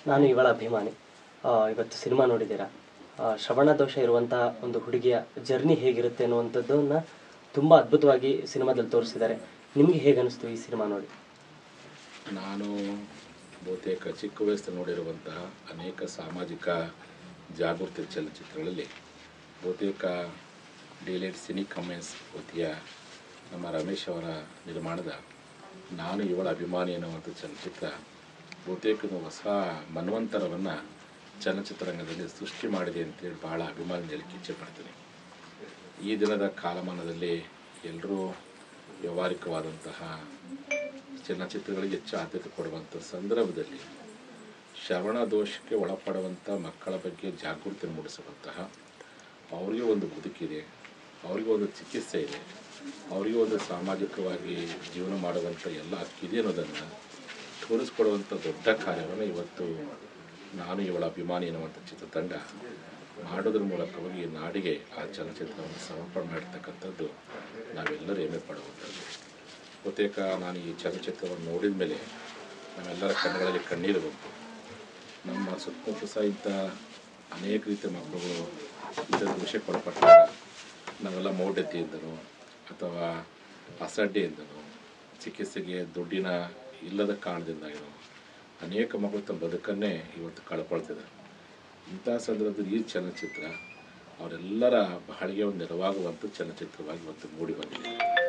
ನಾನು ಇವಳ ಅಭಿಮಾನಿ ಆ, ಇವತ್ತು ಸಿನಿಮಾ ನೋಡಿದ್ದೀರಾ ಆ, ಶ್ರವಣ ದೋಷ ಇರುವಂತಹ ಒಂದು ಹುಡುಗಿಯ ಜರ್ನಿ ಹೇಗಿರುತ್ತೆ ಅನ್ನುವಂಥದ್ದನ್ನ ತುಂಬ ಅದ್ಭುತವಾಗಿ ಸಿನಿಮಾದಲ್ಲಿ ತೋರಿಸಿದ್ದಾರೆ ನಿಮಗೆ ಹೇಗೆ ಅನಿಸ್ತು ಈ ಸಿನಿಮಾ ನೋಡಿ ನಾನು ಬಹುತೇಕ ಚಿಕ್ಕ ವಯಸ್ಸಲ್ಲಿ ನೋಡಿರುವಂತಹ ಅನೇಕ ಸಾಮಾಜಿಕ ಜಾಗೃತಿ ಚಲನಚಿತ್ರಗಳಲ್ಲಿ ಬಹುತೇಕ ಡಿಲೇಟ್ ಸಿನಿ ಕಮೆನ್ಸ್ ವತಿಯ ನಮ್ಮ ರಮೇಶ್ ಅವರ ನಿರ್ಮಾಣದ ನಾನು ಇವಳ ಅಭಿಮಾನಿ ಎನ್ನುವಂಥ ಚಲನಚಿತ್ರ ಬಹುತೇಕ ಒಂದು ಹೊಸ ಮನ್ವಂತರವನ್ನು ಚಲನಚಿತ್ರರಂಗದಲ್ಲಿ ಸೃಷ್ಟಿ ಮಾಡಿದೆ ಅಂತೇಳಿ ಭಾಳ ಅಭಿಮಾನ ಹೇಳಕ್ಕೆ ಇಚ್ಛೆ ಪಡ್ತೀನಿ ಈ ದಿನದ ಕಾಲಮಾನದಲ್ಲಿ ಎಲ್ಲರೂ ವ್ಯಾವಹಾರಿಕವಾದಂತಹ ಚಲನಚಿತ್ರಗಳಿಗೆ ಹೆಚ್ಚು ಆದ್ಯತೆ ಕೊಡುವಂಥ ಸಂದರ್ಭದಲ್ಲಿ ಶ್ರವಣ ದೋಷಕ್ಕೆ ಒಳಪಡುವಂಥ ಮಕ್ಕಳ ಬಗ್ಗೆ ಜಾಗೃತಿ ಮೂಡಿಸುವಂತಹ ಅವರಿಗೆ ಒಂದು ಬದುಕಿದೆ ಅವರಿಗೆ ಒಂದು ಚಿಕಿತ್ಸೆ ಇದೆ ಅವರಿಗೆ ಒಂದು ಸಾಮಾಜಿಕವಾಗಿ ಜೀವನ ಮಾಡುವಂಥ ಎಲ್ಲ ಹಕ್ಕಿದೆ ಅನ್ನೋದನ್ನು ತೋರಿಸ್ಕೊಡುವಂಥ ದೊಡ್ಡ ಕಾರ್ಯವನ್ನು ಇವತ್ತು ನಾನು ಇವಳ ಅಭಿಮಾನಿ ಎನ್ನುವಂಥ ಚಿತ್ರತಂಡ ಮಾಡೋದ್ರ ಮೂಲಕವಾಗಿ ಈ ನಾಡಿಗೆ ಆ ಚಲನಚಿತ್ರವನ್ನು ಸಮರ್ಪಣೆ ಮಾಡಿರ್ತಕ್ಕಂಥದ್ದು ನಾವೆಲ್ಲರೂ ಹೆಮ್ಮೆ ಪಡುವಂಥದ್ದು ಬಹುತೇಕ ನಾನು ಈ ಚಲನಚಿತ್ರವನ್ನು ನೋಡಿದ ಮೇಲೆ ನಮ್ಮೆಲ್ಲರ ಕಣ್ಣುಗಳಲ್ಲಿ ಕಣ್ಣೀರು ಬಂತು ನಮ್ಮ ಸುತ್ತಮುತ್ತ ಸಹ ಇಂಥ ಅನೇಕ ರೀತಿಯ ಮಕ್ಕಳುಗಳು ಇದರ ವಿಷಯಕ್ಕೆ ಒಳಪಟ್ಟಾಗ ನಾವೆಲ್ಲ ಮೌಢ್ಯತೆಯಿಂದನೋ ಅಥವಾ ಅಸಡ್ಡೆಯಿಂದನೋ ಚಿಕಿತ್ಸೆಗೆ ದುಡ್ಡಿನ ಇಲ್ಲದ ಕಾರಣದಿಂದಾಗಿರೋ ಅನೇಕ ಮಕ್ಕಳು ತಮ್ಮ ಬದುಕನ್ನೇ ಇವತ್ತು ಕಳ್ಕೊಳ್ತಿದ್ದಾರೆ ಇಂಥ ಸಂದರ್ಭದಲ್ಲಿ ಈ ಚಲನಚಿತ್ರ ಅವರೆಲ್ಲರ ಬಹಳಿಗೆ ಒಂದು ನೆರವಾಗುವಂಥ ಚಲನಚಿತ್ರವಾಗಿ ಇವತ್ತು ಮೂಡಿ ಬಂದಿದೆ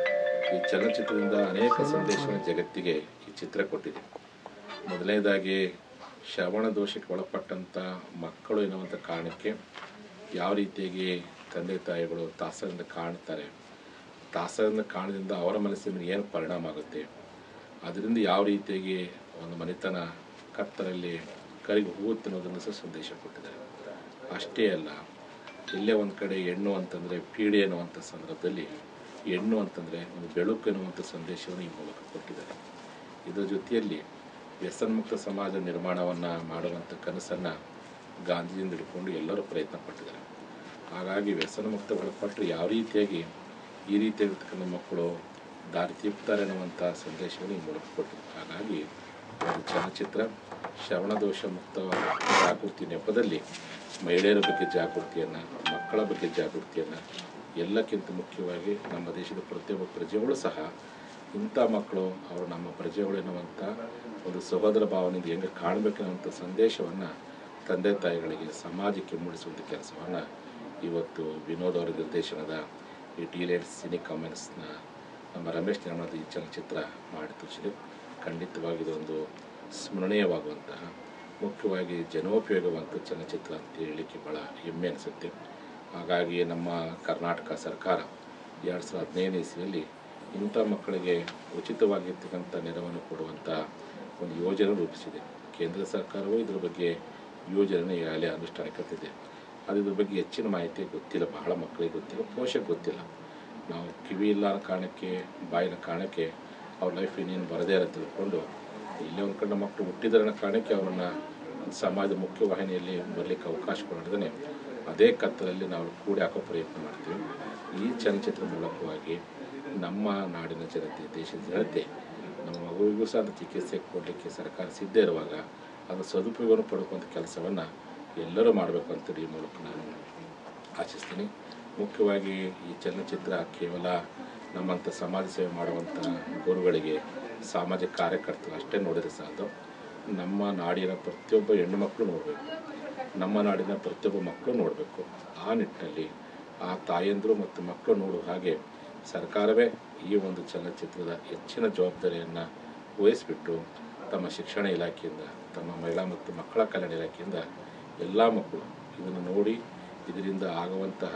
ಈ ಚಲನಚಿತ್ರದಿಂದ ಅನೇಕ ಸಂದೇಶವನ್ನು ಜಗತ್ತಿಗೆ ಈ ಚಿತ್ರ ಕೊಟ್ಟಿದೆ ಮೊದಲನೇದಾಗಿ ಶ್ರವಣ ದೋಷಕ್ಕೆ ಒಳಪಟ್ಟಂಥ ಮಕ್ಕಳು ಎನ್ನುವಂಥ ಕಾರಣಕ್ಕೆ ಯಾವ ರೀತಿಯಾಗಿ ತಂದೆ ತಾಯಿಗಳು ತಾಸರಿಂದ ಕಾಣ್ತಾರೆ ತಾಸರಿಂದ ಕಾರಣದಿಂದ ಅವರ ಮನಸ್ಸಿನ ಮೇಲೆ ಏನು ಪರಿಣಾಮ ಆಗುತ್ತೆ ಅದರಿಂದ ಯಾವ ರೀತಿಯಾಗಿ ಒಂದು ಮನೆತನ ಕತ್ತರಲ್ಲಿ ಕರಿಗೆ ಹೋಗುತ್ತೆ ಅನ್ನೋದನ್ನು ಸಹ ಸಂದೇಶ ಕೊಟ್ಟಿದ್ದಾರೆ ಅಷ್ಟೇ ಅಲ್ಲ ಇಲ್ಲೇ ಒಂದು ಕಡೆ ಹೆಣ್ಣು ಅಂತಂದರೆ ಪೀಡೆ ಅನ್ನುವಂಥ ಸಂದರ್ಭದಲ್ಲಿ ಹೆಣ್ಣು ಅಂತಂದರೆ ಒಂದು ಬೆಳಕು ಎನ್ನುವಂಥ ಸಂದೇಶವನ್ನು ಈ ಮೂಲಕ ಕೊಟ್ಟಿದ್ದಾರೆ ಇದರ ಜೊತೆಯಲ್ಲಿ ವ್ಯಸನ್ಮುಕ್ತ ಸಮಾಜ ನಿರ್ಮಾಣವನ್ನು ಮಾಡುವಂಥ ಕನಸನ್ನು ಗಾಂಧೀಜಿಯಿಂದ ಹಿಡ್ಕೊಂಡು ಎಲ್ಲರೂ ಪ್ರಯತ್ನ ಪಟ್ಟಿದ್ದಾರೆ ಹಾಗಾಗಿ ವ್ಯಸನಮುಕ್ತ ಒಳಪಟ್ಟರೆ ಯಾವ ರೀತಿಯಾಗಿ ಈ ರೀತಿಯಾಗಿರ್ತಕ್ಕಂಥ ಮಕ್ಕಳು ದಾರಿ ತೀರ್ತಾರೆ ಅನ್ನುವಂಥ ಸಂದೇಶವನ್ನು ಈ ಮೂಲಕ ಕೊಟ್ಟಿದ್ದಾರೆ ಹಾಗಾಗಿ ಒಂದು ಚಲನಚಿತ್ರ ಶ್ರವಣದೋಷ ಮುಕ್ತ ಜಾಗೃತಿ ನೆಪದಲ್ಲಿ ಮಹಿಳೆಯರ ಬಗ್ಗೆ ಜಾಗೃತಿಯನ್ನು ಮಕ್ಕಳ ಬಗ್ಗೆ ಜಾಗೃತಿಯನ್ನು ಎಲ್ಲಕ್ಕಿಂತ ಮುಖ್ಯವಾಗಿ ನಮ್ಮ ದೇಶದ ಪ್ರತಿಯೊಬ್ಬ ಪ್ರಜೆಗಳು ಸಹ ಇಂಥ ಮಕ್ಕಳು ಅವರು ನಮ್ಮ ಪ್ರಜೆಗಳು ಎನ್ನುವಂಥ ಒಂದು ಸಹೋದರ ಭಾವನೆಯಿಂದ ಹೆಂಗೆ ಕಾಣಬೇಕೆನ್ನುವಂಥ ಸಂದೇಶವನ್ನು ತಂದೆ ತಾಯಿಗಳಿಗೆ ಸಮಾಜಕ್ಕೆ ಮೂಡಿಸುವಂಥ ಕೆಲಸವನ್ನು ಇವತ್ತು ವಿನೋದ್ ಅವರ ನಿರ್ದೇಶನದ ಈ ಡಿಲೇಟ್ ಸಿನಿ ಕಾಮೆಂಟ್ಸ್ನ ನಮ್ಮ ರಮೇಶ್ ನಿರ್ಮಾಣದ ಈ ಚಲನಚಿತ್ರ ಮಾಡಿ ತೋರಿಸಿದೆ ಖಂಡಿತವಾಗಿ ಇದೊಂದು ಸ್ಮರಣೀಯವಾಗುವಂತಹ ಮುಖ್ಯವಾಗಿ ಜನೋಪಯೋಗವಂಥ ಚಲನಚಿತ್ರ ಅಂತ ಹೇಳಲಿಕ್ಕೆ ಭಾಳ ಹೆಮ್ಮೆ ಅನಿಸುತ್ತೆ ಹಾಗಾಗಿ ನಮ್ಮ ಕರ್ನಾಟಕ ಸರ್ಕಾರ ಎರಡು ಸಾವಿರದ ಹದಿನೈದನೇ ಇಸ್ವಿಯಲ್ಲಿ ಇಂಥ ಮಕ್ಕಳಿಗೆ ಉಚಿತವಾಗಿರ್ತಕ್ಕಂಥ ನೆರವನ್ನು ಕೊಡುವಂಥ ಒಂದು ಯೋಜನೆ ರೂಪಿಸಿದೆ ಕೇಂದ್ರ ಸರ್ಕಾರವು ಇದ್ರ ಬಗ್ಗೆ ಯೋಜನೆ ಈಗಾಗಲೇ ಅನುಷ್ಠಾನಕ್ಕೆ ತಂದಿದೆ ಅದು ಇದ್ರ ಬಗ್ಗೆ ಹೆಚ್ಚಿನ ಮಾಹಿತಿ ಗೊತ್ತಿಲ್ಲ ಬಹಳ ಮಕ್ಕಳಿಗೆ ಗೊತ್ತಿಲ್ಲ ಪೋಷಕ ಗೊತ್ತಿಲ್ಲ ನಾವು ಕಿವಿ ಇಲ್ಲ ಅನ್ನೋ ಕಾರಣಕ್ಕೆ ಬಾಯಿನ ಕಾರಣಕ್ಕೆ ಅವ್ರ ಲೈಫ್ ಇನ್ನೇನು ಬರದೇ ಇರೋ ತಿಳ್ಕೊಂಡು ಇಲ್ಲೇ ಒಂದು ಕಡೆ ಮಕ್ಕಳು ಹುಟ್ಟಿದಾರೆ ಅನ್ನೋ ಕಾರಣಕ್ಕೆ ಅವರನ್ನು ಸಮಾಜದ ಮುಖ್ಯವಾಹಿನಿಯಲ್ಲಿ ಬರಲಿಕ್ಕೆ ಅವಕಾಶ ಕೊಡೋದೇ ಅದೇ ಕತ್ತಲಲ್ಲಿ ನಾವು ಕೂಡಿ ಹಾಕೋ ಪ್ರಯತ್ನ ಮಾಡ್ತೀವಿ ಈ ಚಲನಚಿತ್ರ ಮೂಲಕವಾಗಿ ನಮ್ಮ ನಾಡಿನ ಜನತೆ ದೇಶದ ಜನತೆ ನಮ್ಮ ಮಗುವಿಗೂ ಸಹ ಅದು ಚಿಕಿತ್ಸೆ ಕೊಡಲಿಕ್ಕೆ ಸರ್ಕಾರ ಸಿದ್ಧ ಇರುವಾಗ ಅದು ಸದುಪಯೋಗ ಪಡ್ಕೊಂಥ ಕೆಲಸವನ್ನು ಎಲ್ಲರೂ ಮಾಡಬೇಕು ಅಂತೇಳಿ ಈ ಮೂಲಕ ನಾನು ಆಶಿಸ್ತೀನಿ ಮುಖ್ಯವಾಗಿ ಈ ಚಲನಚಿತ್ರ ಕೇವಲ ನಮ್ಮಂಥ ಸಮಾಜ ಸೇವೆ ಮಾಡುವಂಥ ಗುರುಗಳಿಗೆ ಸಾಮಾಜಿಕ ಕಾರ್ಯಕರ್ತರು ಅಷ್ಟೇ ನೋಡಿದರೆ ಸಾಲದು ನಮ್ಮ ನಾಡಿನ ಪ್ರತಿಯೊಬ್ಬ ಹೆಣ್ಣು ಮಕ್ಕಳು ನೋಡಬೇಕು ನಮ್ಮ ನಾಡಿನ ಪ್ರತಿಯೊಬ್ಬ ಮಕ್ಕಳು ನೋಡಬೇಕು ಆ ನಿಟ್ಟಿನಲ್ಲಿ ಆ ತಾಯಂದಿರು ಮತ್ತು ಮಕ್ಕಳು ನೋಡುವ ಹಾಗೆ ಸರ್ಕಾರವೇ ಈ ಒಂದು ಚಲನಚಿತ್ರದ ಹೆಚ್ಚಿನ ಜವಾಬ್ದಾರಿಯನ್ನು ವಹಿಸಿಬಿಟ್ಟು ತಮ್ಮ ಶಿಕ್ಷಣ ಇಲಾಖೆಯಿಂದ ತಮ್ಮ ಮಹಿಳಾ ಮತ್ತು ಮಕ್ಕಳ ಕಲ್ಯಾಣ ಇಲಾಖೆಯಿಂದ ಎಲ್ಲ ಮಕ್ಕಳು ಇದನ್ನು ನೋಡಿ ಇದರಿಂದ ಆಗುವಂತಹ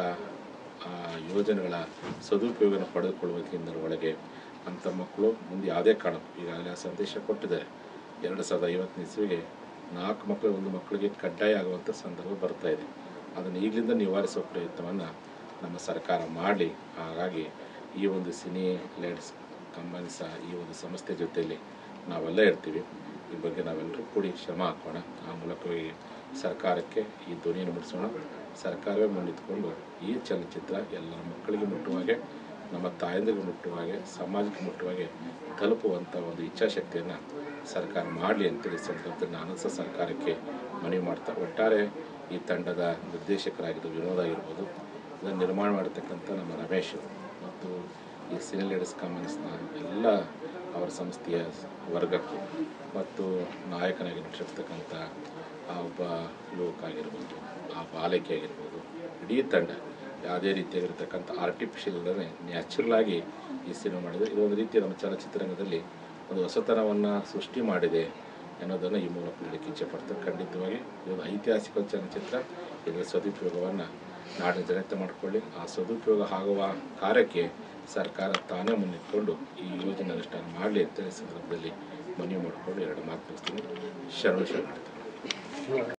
ಆ ಯೋಜನೆಗಳ ಸದುಪಯೋಗನ ಪಡೆದುಕೊಳ್ಳುವುದರಿಂದ ಒಳಗೆ ಅಂಥ ಮಕ್ಕಳು ಮುಂದೆ ಯಾವುದೇ ಕಾರಣಕ್ಕೂ ಈಗಾಗಲೇ ಆ ಸಂದೇಶ ಕೊಟ್ಟಿದ್ದಾರೆ ಎರಡು ಸಾವಿರದ ಐವತ್ತನೇ ಇಸ್ವಿಗೆ ನಾಲ್ಕು ಮಕ್ಕಳು ಒಂದು ಮಕ್ಕಳಿಗೆ ಕಡ್ಡಾಯ ಆಗುವಂಥ ಸಂದರ್ಭ ಬರ್ತಾ ಇದೆ ಅದನ್ನು ಈಗಲಿಂದ ನಿವಾರಿಸುವ ಪ್ರಯತ್ನವನ್ನು ನಮ್ಮ ಸರ್ಕಾರ ಮಾಡಲಿ ಹಾಗಾಗಿ ಈ ಒಂದು ಸಿನಿ ಲ್ಯಾಂಡ್ಸ್ ಕಂಬನಿ ಸಹ ಈ ಒಂದು ಸಂಸ್ಥೆ ಜೊತೆಯಲ್ಲಿ ನಾವೆಲ್ಲ ಇರ್ತೀವಿ ಈ ಬಗ್ಗೆ ನಾವೆಲ್ಲರೂ ಕೂಡಿ ಶ್ರಮ ಹಾಕೋಣ ಆ ಮೂಲಕವಾಗಿ ಸರ್ಕಾರಕ್ಕೆ ಈ ಧ್ವನಿಯನ್ನು ಮುಡಿಸೋಣ ಸರ್ಕಾರವೇ ಮುನ್ನಿಟ್ಕೊಂಡು ಈ ಚಲನಚಿತ್ರ ಎಲ್ಲರ ಮಕ್ಕಳಿಗೆ ಮುಟ್ಟುವ ಹಾಗೆ ನಮ್ಮ ತಾಯಂದಿರಿಗೆ ಮುಟ್ಟುವ ಹಾಗೆ ಸಮಾಜಕ್ಕೆ ಮುಟ್ಟುವ ಹಾಗೆ ತಲುಪುವಂಥ ಒಂದು ಇಚ್ಛಾಶಕ್ತಿಯನ್ನು ಸರ್ಕಾರ ಮಾಡಲಿ ಅಂತೇಳಿ ಈ ಸಂದರ್ಭದಲ್ಲಿ ನಾನು ಸಹ ಸರ್ಕಾರಕ್ಕೆ ಮನವಿ ಮಾಡ್ತಾ ಒಟ್ಟಾರೆ ಈ ತಂಡದ ನಿರ್ದೇಶಕರಾಗಿದ್ದು ವಿನೋದ್ ಆಗಿರ್ಬೋದು ಇದನ್ನು ನಿರ್ಮಾಣ ಮಾಡಿರ್ತಕ್ಕಂಥ ನಮ್ಮ ರಮೇಶ್ ಮತ್ತು ಈ ಸಿನಿ ಲೇಡೀಸ್ ಕಾಮೆಂಟ್ಸ್ನ ಎಲ್ಲ ಅವರ ಸಂಸ್ಥೆಯ ವರ್ಗಕ್ಕೂ ಮತ್ತು ನಾಯಕನಾಗಿ ನಟಿಸಿರ್ತಕ್ಕಂಥ ಆ ಒಬ್ಬ ಯುವಕ ಆಗಿರ್ಬೋದು ಆ ಬಾಲಕಿ ಆಗಿರ್ಬೋದು ಇಡೀ ತಂಡ ಯಾವುದೇ ರೀತಿಯಾಗಿರ್ತಕ್ಕಂಥ ಆರ್ಟಿಫಿಷಿಯಲ್ ಅಲ್ಲದೆ ನ್ಯಾಚುರಲ್ ಆಗಿ ಈ ಸಿನಿಮಾ ಮಾಡಿದೆ ಇದು ಒಂದು ರೀತಿಯ ನಮ್ಮ ಚಲಚಿತ್ರರಂಗದಲ್ಲಿ ಒಂದು ಹೊಸತನವನ್ನು ಸೃಷ್ಟಿ ಮಾಡಿದೆ ಅನ್ನೋದನ್ನು ಈ ಮೂಲಕ ಹೇಳಕ್ಕೆ ಇಚ್ಛೆಪಡ್ತಾರೆ ಖಂಡಿತವಾಗಿ ಇದೊಂದು ಐತಿಹಾಸಿಕ ಚಲನಚಿತ್ರ ಇದರ ಸದುಪಯೋಗವನ್ನು ನಾಡಿನ ಜನತೆ ಮಾಡಿಕೊಳ್ಳಿ ಆ ಸದುಪಯೋಗ ಆಗುವ ಕಾರ್ಯಕ್ಕೆ ಸರ್ಕಾರ ತಾನೇ ಮುನ್ನಿಟ್ಕೊಂಡು ಈ ಯೋಜನೆ ಅನುಷ್ಠಾನ ಮಾಡಲಿ ಅಂತ ಈ ಸಂದರ್ಭದಲ್ಲಿ ಮನವಿ ಮಾಡಿಕೊಂಡು ಎರಡು ಮಾತು ಮುಗಿಸ್ತೀನಿ ಶರಣ ಶರಣ